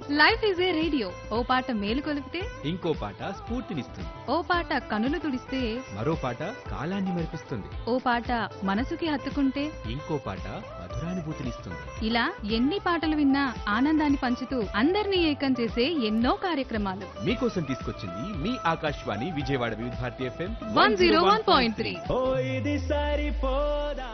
life is a radio ఓ పాట మేలు కొలిపితే ఇంకో పాట స్ఫూర్తినిస్తుంది ఓ పాట కనులు తుడిస్తే మరో పాట కాలాన్ని మరిపిస్తుంది ఓ పాట మనసుకి హత్తుకుంటే ఇంకో పాట మధురానుభూతినిస్తుంది ఇలా ఎన్ని పాటలు విన్నా ఆనందాన్ని పంచుతూ అందరినీ ఏకం చేసే ఎన్నో కార్యక్రమాలు మీకోసం తీసుకొచ్చింది మీ Akashvani Vijayawada Vividh Bharati FM one zero one point three ఓ ఇది సరిపోదా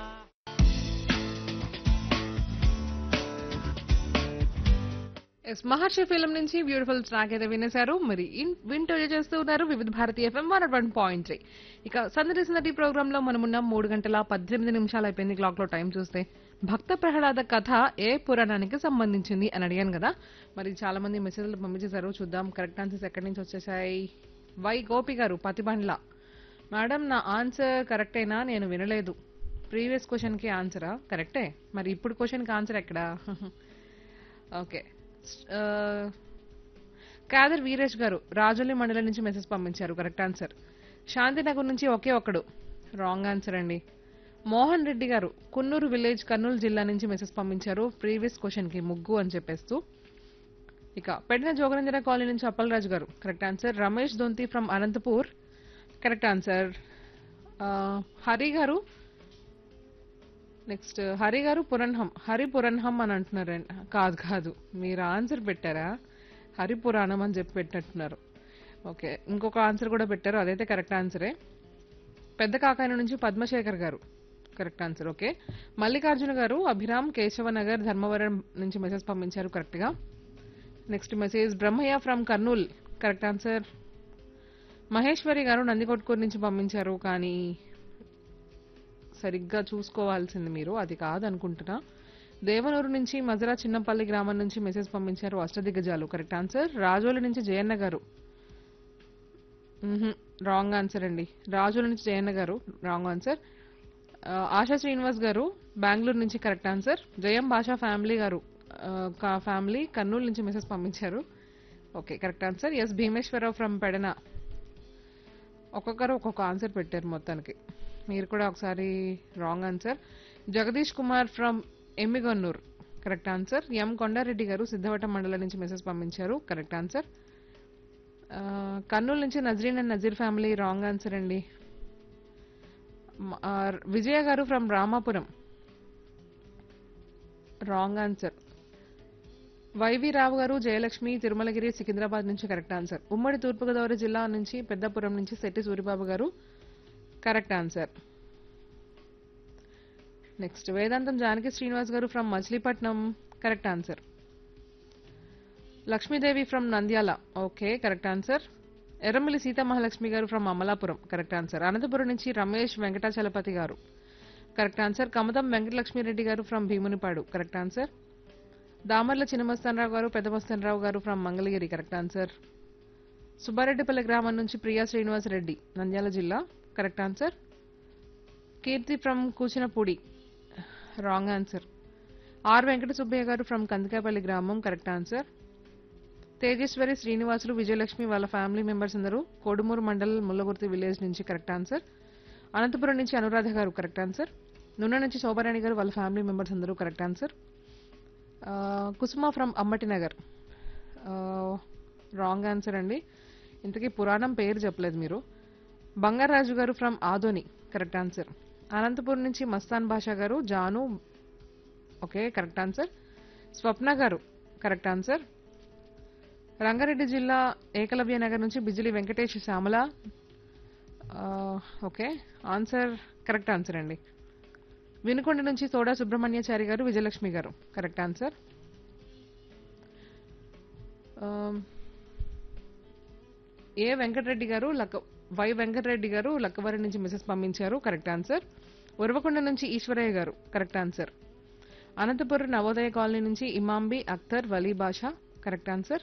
ఎస్ మహర్షి ఫిల్మ్ నుంచి బ్యూటిఫుల్ ట్రాక్ అయితే వినేశారు మరి ఇన్- వింటూ చేస్తూ ఉన్నారు Vividh Bharati FM one one point three ఇక సందడి సందడి ప్రోగ్రామ్ లో మనమున్న మూడు గంటల పద్దెనిమిది నిమిషాలు అయిపోయింది క్లాక్ లో టైం చూస్తే భక్త ప్రహ్లాద కథ ఏ పురాణానికి సంబంధించింది అని అడిగాను కదా మరి చాలా మంది మెసేజ్లు పంపించేశారు చూద్దాం కరెక్ట్ ఆన్సర్స్ ఎక్కడి నుంచి వచ్చేసాయి వై గోపి గారు పతిబండ్ల మేడం నా ఆన్సర్ కరెక్టేనా నేను వినలేదు ప్రీవియస్ క్వశ్చన్ కి ఆన్సరా కరెక్టే మరి ఇప్పుడు క్వశ్చన్ కి ఆన్సర్ ఎక్కడా ఓకే ఆ, కాదర్ వీరేష్ గారు రాజోలి మండలం నుంచి మెసేజ్ పంపించారు కరెక్ట్ ఆన్సర్ శాంతినగర్ నుంచి ఒకే ఒక్కడు రాంగ్ ఆన్సర్ అండి మోహన్ రెడ్డి గారు కున్నూరు విలేజ్ కర్నూలు జిల్లా నుంచి మెసేజ్ పంపించారు ప్రీవియస్ క్వశ్చన్ కి ముగ్గు అని చెప్పేస్తూ ఇక పెట్టిన జోగనంజన కాలనీ నుంచి అప్పలరాజు గారు correct answer Ramesh Donthi from Anantapur correct answer Hari గారు నెక్స్ట్ హరి గారు పురణ్హం హరి పురణ్హం అని అంటున్నారండి కాదు కాదు మీరు ఆన్సర్ పెట్టారా హరి పురాణం అని చెప్పి పెట్టినట్టున్నారు ఓకే ఇంకొక ఆన్సర్ కూడా పెట్టారు అదైతే కరెక్ట్ ఆన్సరే పెద్ద కాకాయన నుంచి పద్మశేఖర్ గారు కరెక్ట్ ఆన్సర్ ఓకే మల్లికార్జున గారు అభిరామ్ కేశవనగర్ ధర్మవరం నుంచి మెసేజ్ పంపించారు కరెక్ట్గా next message Brahmaiah from Kurnool correct answer Maheshwari గారు నందికొట్కూరు నుంచి పంపించారు కానీ సరిగ్గా చూసుకోవాల్సింది మీరు అది కాదనుకుంటున్నా దేవనూరు నుంచి మజరా చిన్నపల్లి గ్రామం నుంచి మెసేజ్ పంపించారు అష్టదిగ్గజాలు కరెక్ట్ ఆన్సర్ రాజోలు నుంచి జయన్న గారు రాంగ్ ఆన్సర్ అండి రాజోలు నుంచి జయన్న గారు రాంగ్ ఆన్సర్ ఆ, ఆశా శ్రీనివాస్ గారు బెంగళూరు నుంచి కరెక్ట్ ఆన్సర్ జయం భాషా ఫ్యామిలీ గారు ఆ, కా- ఫ్యామిలీ కర్నూలు నుంచి మెసేజ్ పంపించారు okay correct answer S Bhimeswara Rao from Pedana ఒక్కొక్కరు ఒక్కొక్క ఆన్సర్ పెట్టారు మొత్తానికి మీరు కూడా ఒకసారి wrong answer Jagadish Kumar from Yemmiganur correct answer M Konda Reddy గారు సిద్ధవటం మండలం నుంచి మెసేజ్ పంపించారు కరెక్ట్ ఆన్సర్ ఆ, కర్నూలు నుంచి Nazreen and Nazeer family wrong answer అండి మ- ఆ, విజయ గారు from Ramapuram wrong answer YV Rao గారు జయలక్ష్మి తిరుమలగిరి సికింద్రాబాద్ నుంచి కరెక్ట్ ఆన్సర్ ఉమ్మడి తూర్పుగోదావరి జిల్లా నుంచి పెద్దపురం నుంచి శెట్టి సూరిబాబు గారు కరెక్ట్ ఆన్సర్ నెక్స్ట్ వేదాంతం జానకి శ్రీనివాస్ గారు from Machilipatnam correct answer Lakshmidevi from Nandyal okay correct answer Erramalli Seetha Mahalakshmi గారు from Amalapuram correct answer Anantapuram నుంచి రమేష్ వెంకటాచలపతి గారు కరెక్ట్ ఆన్సర్ కమతం వెంకటలక్ష్మిరెడ్డి గారు from Bhimunipadu correct answer Damarla Chinnamastan Rao గారు పెద్దమస్తానరావు గారు from Mangalagiri correct answer Subbareddipalli గ్రామం నుంచి ప్రియా శ్రీనివాస్ రెడ్డి నంద్యాల జిల్లా correct answer Keerthi from Kuchinapudi wrong answer R Venkata Subbaiah గారు ఫ్రమ్ కందికాపల్లి గ్రామం కరెక్ట్ ఆన్సర్ తేజేశ్వరి శ్రీనివాసులు విజయలక్ష్మి వాళ్ళ ఫ్యామిలీ మెంబర్స్ అందరూ కోడుమూరు మండల్ ముల్లగుర్తి విలేజ్ నుంచి కరెక్ట్ ఆన్సర్ అనంతపురం నుంచి అనురాధ గారు కరెక్ట్ ఆన్సర్ నున్న నుంచి శోభారాణి గారు వాళ్ళ ఫ్యామిలీ మెంబర్స్ అందరూ కరెక్ట్ ఆన్సర్ ఆ, Kusuma from Ammati Nagar wrong answer అండి ఇంతకీ పురాణం పేరు చెప్పలేదు మీరు బంగారాజు గారు from Adoni correct answer Anantapuram నుంచి మస్తాన్ భాషా గారు జాను ఓకే కరెక్ట్ ఆన్సర్ స్వప్న గారు కరెక్ట్ ఆన్సర్ రంగారెడ్డి జిల్లా ఏకలవ్య నగర్ నుంచి బిజిలి వెంకటేష్ శ్యామల ఆ, ఓకే ఆన్సర్ కరెక్ట్ ఆన్సర్ అండి వినుకొండ నుంచి సోడా సుబ్రహ్మణ్యాచారి గారు విజయలక్ష్మి గారు correct answer um, A Venkata Reddy గారు లక్క వై వెంకటరెడ్డి గారు లక్కవరం నుంచి మెసేజ్ పంపించారు కరెక్ట్ ఆన్సర్ ఉరవకొండ నుంచి ఈశ్వరయ్య గారు correct answer Anantapuram Navodaya colony నుంచి ఇమాంబి అఖ్తర్ వలీ బాషా కరెక్ట్ ఆన్సర్